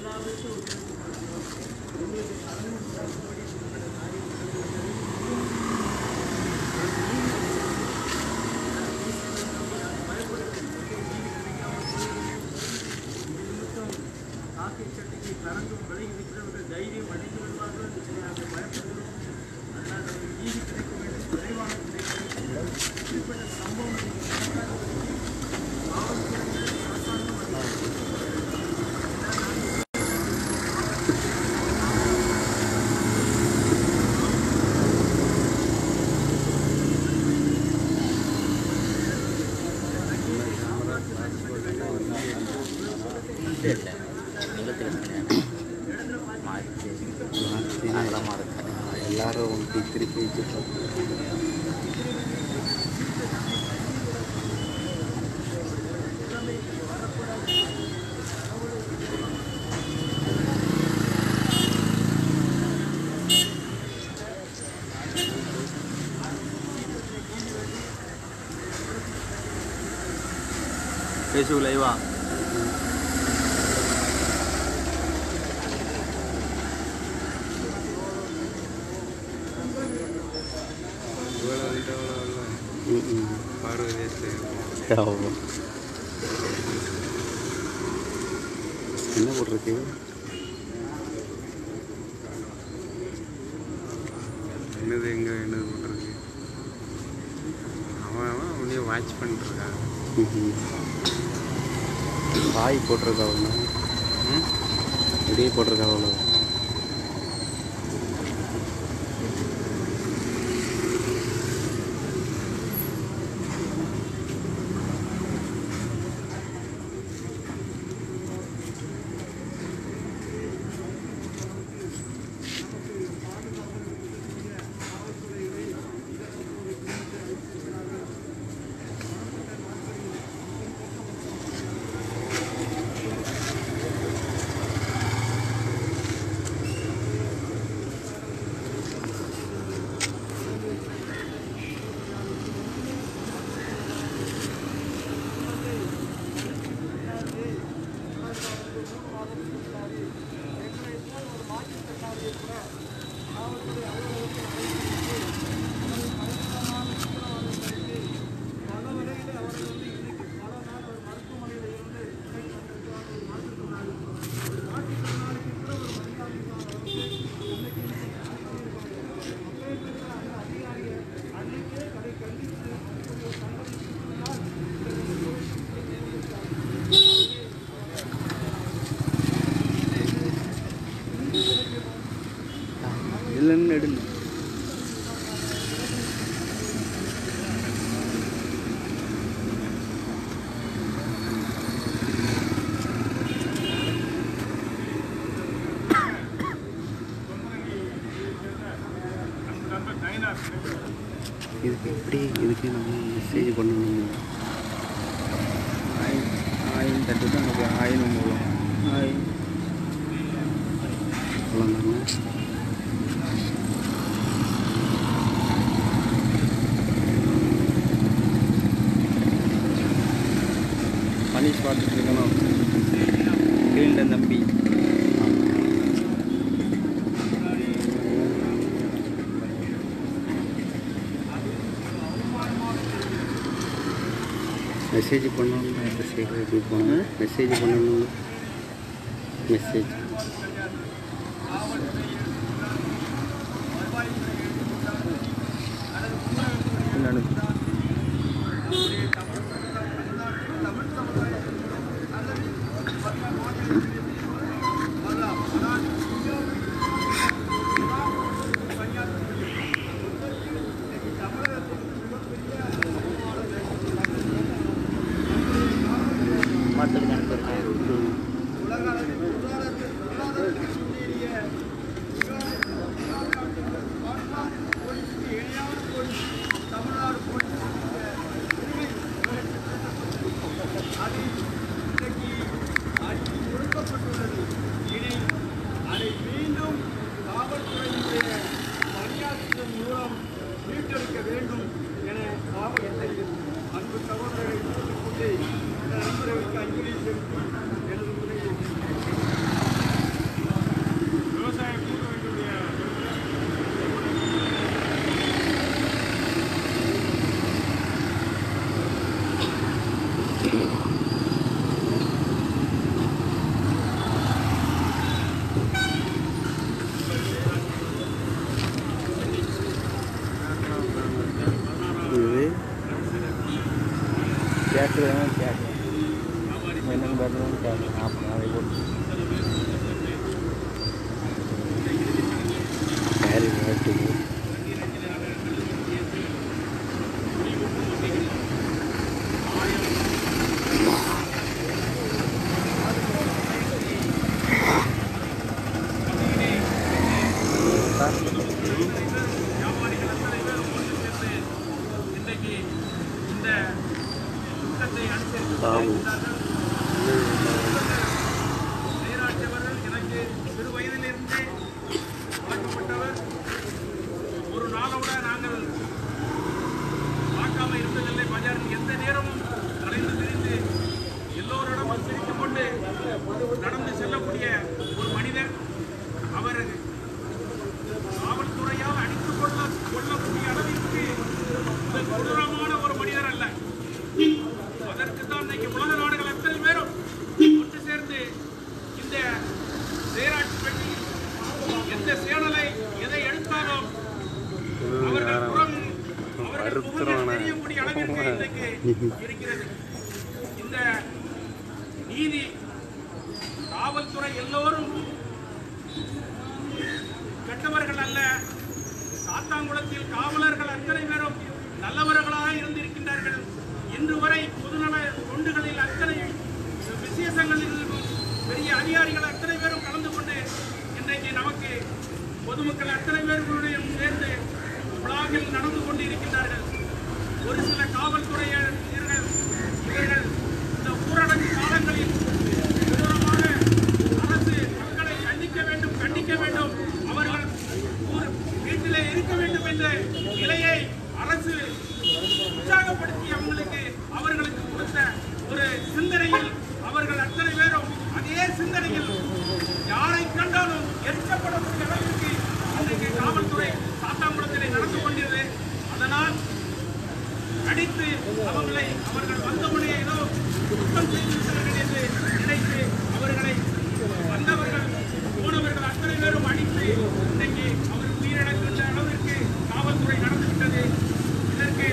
இல்லை நீளத்தில் மாற்றி அகலமாக இருக்கு எல்லாரும் இப்படி திருப்பி வச்சுருக்கோம் ஃபேஸ்புக் லைவா இவ்வளோ வந்துட்டு அவ்வளோ ம் ம் பார்வதி ஆமாம் என்ன போட்டிருக்கு என்னது எங்கே என்னது போட்டிருக்கு அவன் அவன் அப்படியே வாட்ச் பண்ணிட்டு இருக்கான் ம் பாய் போட்டிருக்கா ஒன்று ம் இப்படியே போட்டிருக்கா அவ்வளோ இல்லைன்னு எடுங்க இதுக்கு எப்படி இதுக்கு நம்ம மெசேஜ் பண்ணணும் ஆயின் ஆயின் தட்டுட்டு அங்கே ஆயின் மூலம் ஆயின் அவ்வளோதாங்க பனிஷ் பார்த்துட்டு இருக்கணும் ஃபீல்டை நம்பி மெசேஜ் பண்ணணும் இந்த சைடு எப்படி போகணும் மெசேஜ் பண்ணணும் மெசேஜ் என்னன்னு வாட்ஸ்அப் அனுப்பியிருக்கேன் இந்த சேனலை எதை எடுத்தாலும் அவர்கள் புறம் அவர்கள் புகழ் வருத்தமான தெரியக்கூடிய அளவிற்கு இன்றைக்கு இருக்கிறது இந்த நீதி காவல்துறை எல்லோரும் கெட்டவர்கள் அல்ல சாத்தாங்குளத்தில் காவலர்கள் அத்தனை பேரும் நல்லவர்களாக இருந்திருக்கின்றார்கள் இன்று வரை பொதுநல தொண்டுகளில் அத்தனை விசேஷங்களில் பெரிய அதிகாரிகள் அத்தனை பேரும் கலந்து கொண்டு இன்றைக்கு நமக்கு பொதுமக்கள் அத்தனை பேர்களுடன் சேர்ந்து விழாவில் நடந்து கொண்டு இருக்கின்றார்கள் ஒரு சில காவல்துறையினர்கள் இவர்கள் இந்த ஊரடங்கு காலங்களில் கொடூரமாக அரசு மக்களை கண்டிக்க வேண்டும் கண்டிக்க வேண்டும் அவர்கள் ஊர் வீட்டிலே இருக்க வேண்டும் என்ற நிலையை அரசு உற்சாகப்படுத்தி அவங்களுக்கு அவர்களுக்கு கொடுத்த ஒரு சிந்தனையில் அவர்கள் அத்தனை பேரும் அதே சிந்தனையில் யாரை கண்டாலும் எரிக்கப்படக்கூடிய அளவிற்கு இன்றைக்கு காவல்துறை சாத்தாங்குளத்திலே நடந்து கொண்டிருது அதனால் அடித்து அவர்களை அவர்கள் வந்தவுடனே ஏதோ குற்றம் செய்திருக்கிறார்கள் என்று நினைத்து அவர்களை வந்தவர்கள் போனவர்கள் அத்தனை பேரும் அடித்து இன்னைக்கு அவர் உயிரிழக்கின்ற அளவிற்கு காவல்துறை நடந்துவிட்டது இதற்கு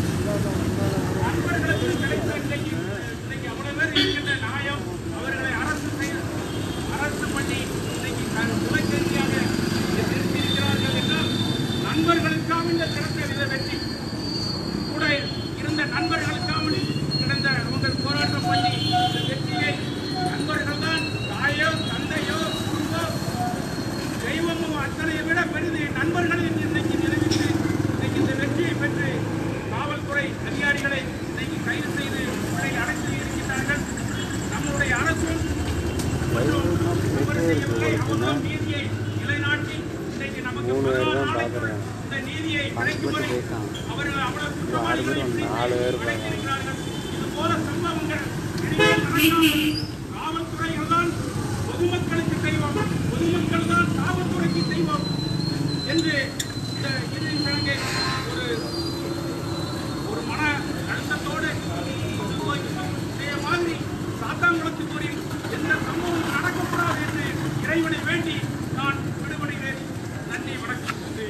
நண்பர்களுக்கு கிடைத்த இன்னைக்கு இன்னைக்கு அவ்வளவு பேர் இருக்கின்ற நியாயம் அவர்களை அரசு செய்ய அரசு பண்ணி இன்னைக்கு துணைக்கருவியாக நிறுத்தி இருக்கிறார்கள் என்றால் நண்பர்களுக்காக இந்த திறத்த வித வெற்றி கூட இருந்த நண்பர்களுக்காக கிடந்த உங்கள் போராட்டம் பண்ணி இந்த வெற்றியை நண்பர்கள் தான் தாயோ தந்தையோ குடும்பம் தெய்வமும் அத்தனை விட பெரிது நண்பர்கள் என்று இன்னைக்கு நிரூபித்து இன்னைக்கு இந்த வெற்றியை பெற்று காவல்துறை அதிகாரிகளை இன்னைக்கு கைது செய்து உள்ளே அடைத்து இருக்கின்றார்கள் நம்முடைய அரசும் மற்றும் தவறு செய்யவில்லை அவர்களும் நீதியை நிலைநாட்டி இன்னைக்கு நமக்கு மூணு பேர் பதினாறு தான் நாளைக்குள் பார்க்குறேன் இந்த நீதியை கிடைக்கும்படி அவர்கள் அவ்வளவு குற்றவாளிகளை நாலு பேர் அடைத்திருக்கிறார்கள் இது போல சம்பவங்கள் இனிமேல் நடக்காமல் காவல்துறைகள் தான் பொதுமக்களுக்கு செய்வோம் பொதுமக்கள் தான் காவல்துறைக்கு செய்வோம் என்று இந்த இறுதி கிழங்கு ஒரு ஒரு மன அழுத்தத்தோடு இதே மாதிரி சாத்தாங்குளத்துக்குரிய எந்த சம்பவம் நடக்கக்கூடாது என்று இறைவனை வேண்டி நான் விடுபடுகிறேன் நன்றி வணக்கம் நன்றி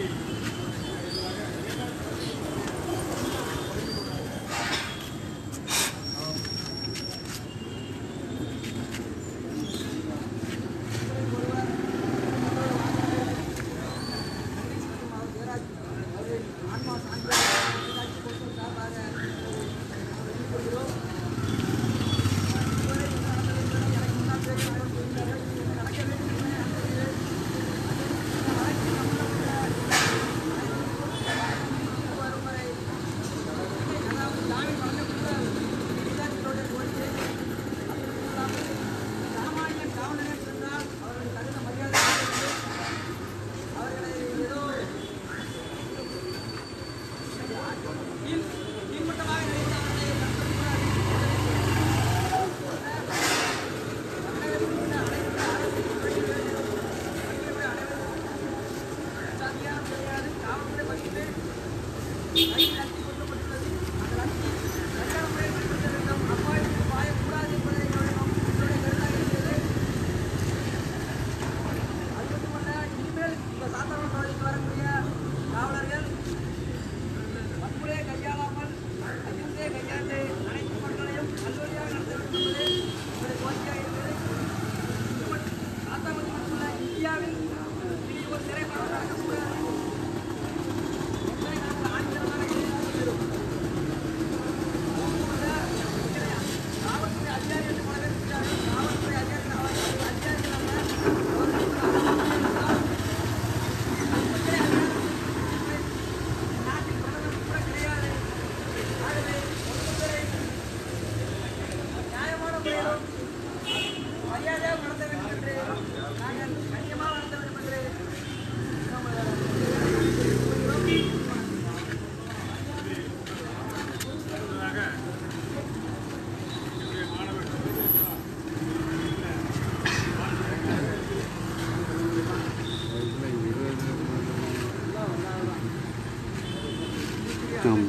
ஆமாம்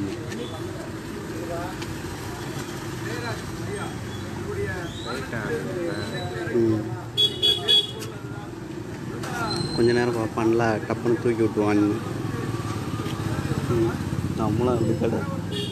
ரைட்டா ம் ஆ கொஞ்ச நேரம் பார்ப்பான்ல டப்புன்னு தூக்கி விட்டுருவான்னு ம், நம்மளும் அப்படி கடை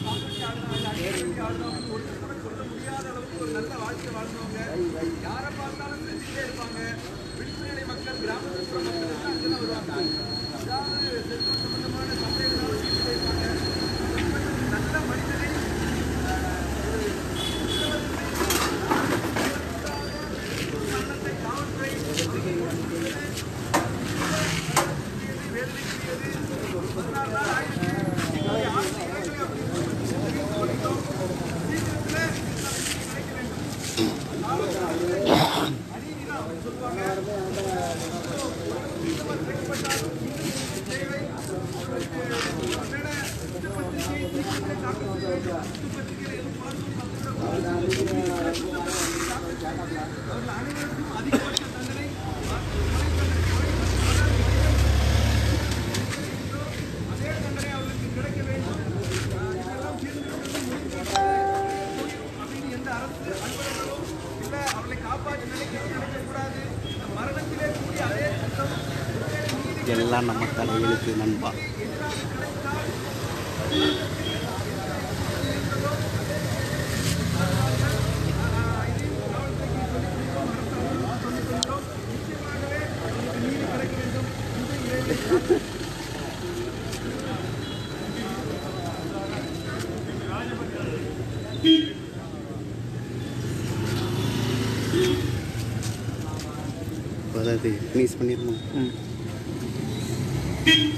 எல்லாம் நம்ம தலையெழுத்து நண்பா இப்போ அதாவது ஃபினிஷ் பண்ணிடுமா ம்